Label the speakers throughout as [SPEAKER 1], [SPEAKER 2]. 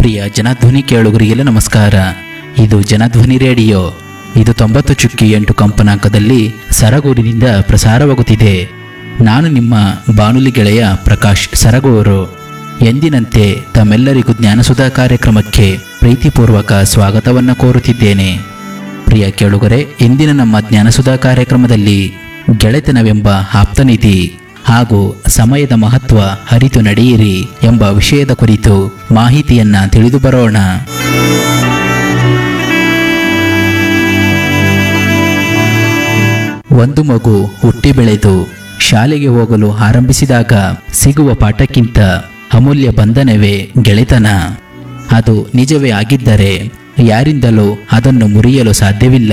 [SPEAKER 1] ಪ್ರಿಯ ಜನಧ್ವನಿ ಕೇಳುಗರಿಗೆಲ್ಲ ನಮಸ್ಕಾರ ಇದು ಜನಧ್ವನಿ ರೇಡಿಯೋ ಇದು ತೊಂಬತ್ತು ಚುಕ್ಕಿ ಎಂಟು ಕಂಪನಾಂಕದಲ್ಲಿ ಸರಗೂರಿನಿಂದ ಪ್ರಸಾರವಾಗುತ್ತಿದೆ ನಾನು ನಿಮ್ಮ ಬಾನುಲಿ ಗೆಳೆಯ ಪ್ರಕಾಶ್ ಸರಗೂರು ಎಂದಿನಂತೆ ತಮ್ಮೆಲ್ಲರಿಗೂ ಜ್ಞಾನಸುಧಾ ಕಾರ್ಯಕ್ರಮಕ್ಕೆ ಪ್ರೀತಿಪೂರ್ವಕ ಸ್ವಾಗತವನ್ನು ಕೋರುತ್ತಿದ್ದೇನೆ ಪ್ರಿಯ ಕೇಳುಗರೆ ಇಂದಿನ ನಮ್ಮ ಜ್ಞಾನಸುಧಾ ಕಾರ್ಯಕ್ರಮದಲ್ಲಿ ಗೆಳೆತನವೆಂಬ ಆಪ್ತನಿಧಿ ಹಾಗೂ ಸಮಯದ ಮಹತ್ವ ಅರಿತು ನಡೆಯಿರಿ ಎಂಬ ವಿಷಯದ ಕುರಿತು ಮಾಹಿತಿಯನ್ನ ತಿಳಿದು ಬರೋಣ ಒಂದು ಮಗು ಹುಟ್ಟಿ ಬೆಳೆದು ಶಾಲೆಗೆ ಹೋಗಲು ಆರಂಭಿಸಿದಾಗ ಸಿಗುವ ಪಾಠಕ್ಕಿಂತ ಅಮೂಲ್ಯ ಬಂಧನವೇ ಗೆಳೆತನ ಅದು ನಿಜವೇ ಆಗಿದ್ದರೆ ಯಾರಿಂದಲೂ ಅದನ್ನು ಮುರಿಯಲು ಸಾಧ್ಯವಿಲ್ಲ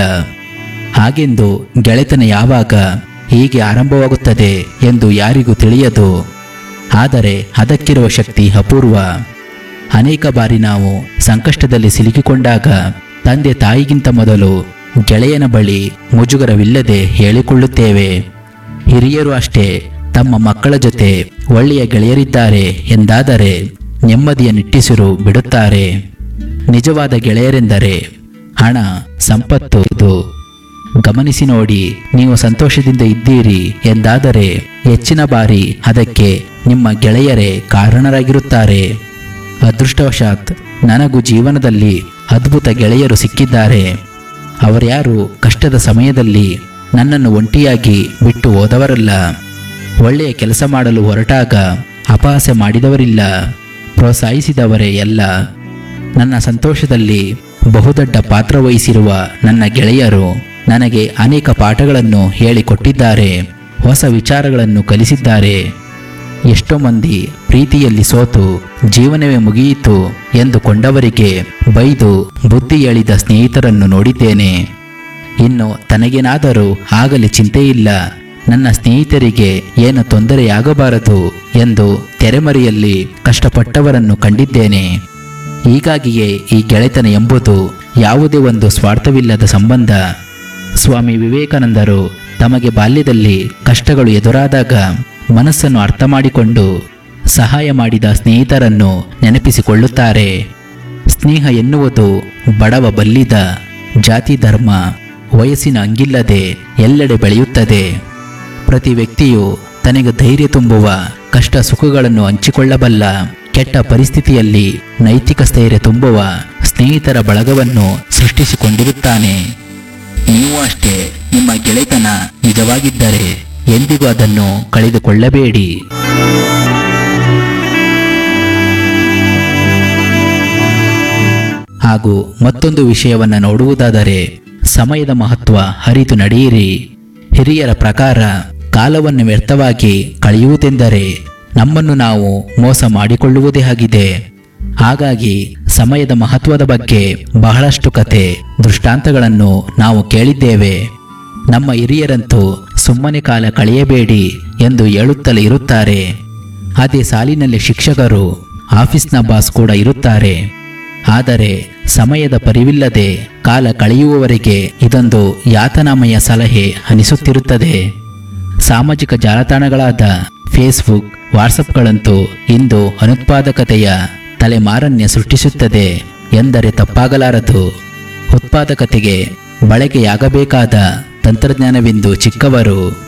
[SPEAKER 1] ಹಾಗೆಂದು ಗೆಳೆತನ ಯಾವಾಗ ಹೀಗೆ ಆರಂಭವಾಗುತ್ತದೆ ಎಂದು ಯಾರಿಗೂ ತಿಳಿಯದು ಆದರೆ ಅದಕ್ಕಿರುವ ಶಕ್ತಿ ಅಪೂರ್ವ ಅನೇಕ ಬಾರಿ ನಾವು ಸಂಕಷ್ಟದಲ್ಲಿ ಸಿಲುಕಿಕೊಂಡಾಗ ತಂದೆ ತಾಯಿಗಿಂತ ಮೊದಲು ಗೆಳೆಯನ ಬಳಿ ಮುಜುಗರವಿಲ್ಲದೆ ಹೇಳಿಕೊಳ್ಳುತ್ತೇವೆ ಹಿರಿಯರು ಅಷ್ಟೇ ತಮ್ಮ ಮಕ್ಕಳ ಜೊತೆ ಒಳ್ಳೆಯ ಗೆಳೆಯರಿದ್ದಾರೆ ಎಂದಾದರೆ ನೆಮ್ಮದಿಯ ನಿಟ್ಟಿಸಿರು ಬಿಡುತ್ತಾರೆ ನಿಜವಾದ ಗೆಳೆಯರೆಂದರೆ ಹಣ ಸಂಪತ್ತು ಇದು ಗಮನಿಸಿ ನೋಡಿ ನೀವು ಸಂತೋಷದಿಂದ ಇದ್ದೀರಿ ಎಂದಾದರೆ ಹೆಚ್ಚಿನ ಬಾರಿ ಅದಕ್ಕೆ ನಿಮ್ಮ ಗೆಳೆಯರೇ ಕಾರಣರಾಗಿರುತ್ತಾರೆ ಅದೃಷ್ಟವಶಾತ್ ನನಗೂ ಜೀವನದಲ್ಲಿ ಅದ್ಭುತ ಗೆಳೆಯರು ಸಿಕ್ಕಿದ್ದಾರೆ ಅವರ್ಯಾರು ಕಷ್ಟದ ಸಮಯದಲ್ಲಿ ನನ್ನನ್ನು ಒಂಟಿಯಾಗಿ ಬಿಟ್ಟು ಹೋದವರಲ್ಲ ಒಳ್ಳೆಯ ಕೆಲಸ ಮಾಡಲು ಹೊರಟಾಗ ಅಪಹಾಸ್ಯ ಮಾಡಿದವರಿಲ್ಲ ಪ್ರೋತ್ಸಾಹಿಸಿದವರೇ ಎಲ್ಲ ನನ್ನ ಸಂತೋಷದಲ್ಲಿ ಬಹುದೊಡ್ಡ ಪಾತ್ರ ವಹಿಸಿರುವ ನನ್ನ ಗೆಳೆಯರು ನನಗೆ ಅನೇಕ ಪಾಠಗಳನ್ನು ಹೇಳಿಕೊಟ್ಟಿದ್ದಾರೆ ಹೊಸ ವಿಚಾರಗಳನ್ನು ಕಲಿಸಿದ್ದಾರೆ ಎಷ್ಟೋ ಮಂದಿ ಪ್ರೀತಿಯಲ್ಲಿ ಸೋತು ಜೀವನವೇ ಮುಗಿಯಿತು ಎಂದುಕೊಂಡವರಿಗೆ ಬೈದು ಬುದ್ಧಿ ಹೇಳಿದ ಸ್ನೇಹಿತರನ್ನು ನೋಡಿದ್ದೇನೆ ಇನ್ನು ತನಗೇನಾದರೂ ಆಗಲಿ ಚಿಂತೆಯಿಲ್ಲ ನನ್ನ ಸ್ನೇಹಿತರಿಗೆ ಏನು ತೊಂದರೆಯಾಗಬಾರದು ಎಂದು ತೆರೆಮರೆಯಲ್ಲಿ ಕಷ್ಟಪಟ್ಟವರನ್ನು ಕಂಡಿದ್ದೇನೆ ಹೀಗಾಗಿಯೇ ಈ ಗೆಳೆತನ ಎಂಬುದು ಯಾವುದೇ ಒಂದು ಸ್ವಾರ್ಥವಿಲ್ಲದ ಸಂಬಂಧ ಸ್ವಾಮಿ ವಿವೇಕಾನಂದರು ತಮಗೆ ಬಾಲ್ಯದಲ್ಲಿ ಕಷ್ಟಗಳು ಎದುರಾದಾಗ ಮನಸ್ಸನ್ನು ಅರ್ಥ ಮಾಡಿಕೊಂಡು ಸಹಾಯ ಮಾಡಿದ ಸ್ನೇಹಿತರನ್ನು ನೆನಪಿಸಿಕೊಳ್ಳುತ್ತಾರೆ ಸ್ನೇಹ ಎನ್ನುವುದು ಬಡವ ಬಲ್ಲಿದ ಜಾತಿ ಧರ್ಮ ವಯಸ್ಸಿನ ಅಂಗಿಲ್ಲದೆ ಎಲ್ಲೆಡೆ ಬೆಳೆಯುತ್ತದೆ ಪ್ರತಿ ವ್ಯಕ್ತಿಯು ತನಗೆ ಧೈರ್ಯ ತುಂಬುವ ಕಷ್ಟ ಸುಖಗಳನ್ನು ಹಂಚಿಕೊಳ್ಳಬಲ್ಲ ಕೆಟ್ಟ ಪರಿಸ್ಥಿತಿಯಲ್ಲಿ ನೈತಿಕ ಸ್ಥೈರ್ಯ ತುಂಬುವ ಸ್ನೇಹಿತರ ಬಳಗವನ್ನು ಸೃಷ್ಟಿಸಿಕೊಂಡಿರುತ್ತಾನೆ ನೀವು ಅಷ್ಟೇ ನಿಮ್ಮ ಗೆಳೆತನ ನಿಜವಾಗಿದ್ದರೆ ಎಂದಿಗೂ ಅದನ್ನು ಕಳೆದುಕೊಳ್ಳಬೇಡಿ ಹಾಗೂ ಮತ್ತೊಂದು ವಿಷಯವನ್ನು ನೋಡುವುದಾದರೆ ಸಮಯದ ಮಹತ್ವ ಅರಿತು ನಡೆಯಿರಿ ಹಿರಿಯರ ಪ್ರಕಾರ ಕಾಲವನ್ನು ವ್ಯರ್ಥವಾಗಿ ಕಳೆಯುವುದೆಂದರೆ ನಮ್ಮನ್ನು ನಾವು ಮೋಸ ಮಾಡಿಕೊಳ್ಳುವುದೇ ಆಗಿದೆ ಹಾಗಾಗಿ ಸಮಯದ ಮಹತ್ವದ ಬಗ್ಗೆ ಬಹಳಷ್ಟು ಕತೆ ದೃಷ್ಟಾಂತಗಳನ್ನು ನಾವು ಕೇಳಿದ್ದೇವೆ ನಮ್ಮ ಹಿರಿಯರಂತೂ ಸುಮ್ಮನೆ ಕಾಲ ಕಳೆಯಬೇಡಿ ಎಂದು ಹೇಳುತ್ತಲೇ ಇರುತ್ತಾರೆ ಅದೇ ಸಾಲಿನಲ್ಲಿ ಶಿಕ್ಷಕರು ಆಫೀಸ್ನ ಬಾಸ್ ಕೂಡ ಇರುತ್ತಾರೆ ಆದರೆ ಸಮಯದ ಪರಿವಿಲ್ಲದೆ ಕಾಲ ಕಳೆಯುವವರೆಗೆ ಇದೊಂದು ಯಾತನಾಮಯ ಸಲಹೆ ಅನಿಸುತ್ತಿರುತ್ತದೆ ಸಾಮಾಜಿಕ ಜಾಲತಾಣಗಳಾದ ಫೇಸ್ಬುಕ್ ವಾಟ್ಸಪ್ಗಳಂತೂ ಇಂದು ಅನುತ್ಪಾದಕತೆಯ ತಲೆಮಾರನ್ಯ ಸೃಷ್ಟಿಸುತ್ತದೆ ಎಂದರೆ ತಪ್ಪಾಗಲಾರದು ಉತ್ಪಾದಕತೆಗೆ ಬಳಕೆಯಾಗಬೇಕಾದ ತಂತ್ರಜ್ಞಾನವೆಂದು ಚಿಕ್ಕವರು